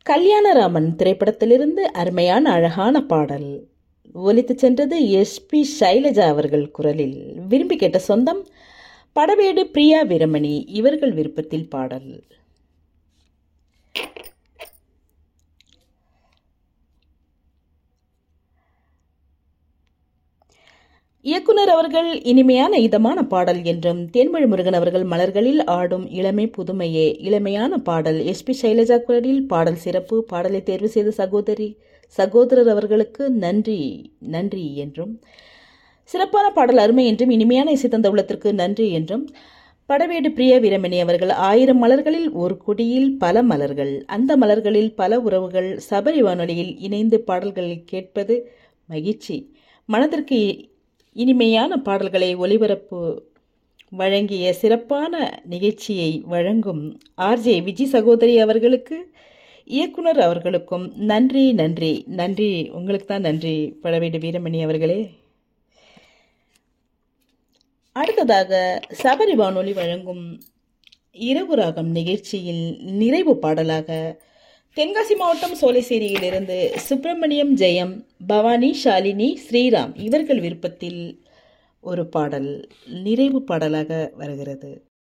கல்யாணராமன் திரைப்படத்திலிருந்து அருமையான அழகான பாடல் ஒலித்துச் சென்றது எஸ்பி சைலஜா அவர்கள் குரலில் விரும்பி கேட்ட சொந்தம் படவேடு பிரியா வீரமணி இவர்கள் விருப்பத்தில் பாடல் இயக்குனர் அவர்கள் இனிமையான இதமான பாடல் என்றும் தேன்மொழி முருகன் அவர்கள் மலர்களில் ஆடும் இளமை புதுமையே இளமையான பாடல் எஸ்பி சைலஜா குரலில் பாடல் சிறப்பு பாடலை தேர்வு செய்த சகோதரி சகோதரர் அவர்களுக்கு நன்றி நன்றி என்றும் சிறப்பான பாடல் அருமை என்றும் இனிமையான இசை தந்த உள்ளத்திற்கு நன்றி என்றும் படவேடு பிரிய வீரமணி அவர்கள் ஆயிரம் மலர்களில் ஒரு கொடியில் பல மலர்கள் அந்த மலர்களில் பல உறவுகள் சபரி வானொலியில் இணைந்து பாடல்கள் கேட்பது மகிழ்ச்சி மனதிற்கு இனிமையான பாடல்களை ஒளிபரப்பு வழங்கிய சிறப்பான நிகழ்ச்சியை வழங்கும் ஆர்ஜே விஜி சகோதரி அவர்களுக்கு இயக்குனர் அவர்களுக்கும் நன்றி நன்றி நன்றி உங்களுக்கு தான் நன்றி படவேடு வீரமணி அவர்களே அடுத்ததாக சபரி வானொலி வழங்கும் இரவு ராகம் நிகழ்ச்சியில் நிறைவு பாடலாக தென்காசி மாவட்டம் சோலைசேரியிலிருந்து சுப்பிரமணியம் ஜெயம் பவானி ஷாலினி ஸ்ரீராம் இவர்கள் விருப்பத்தில் ஒரு பாடல் நிறைவு பாடலாக வருகிறது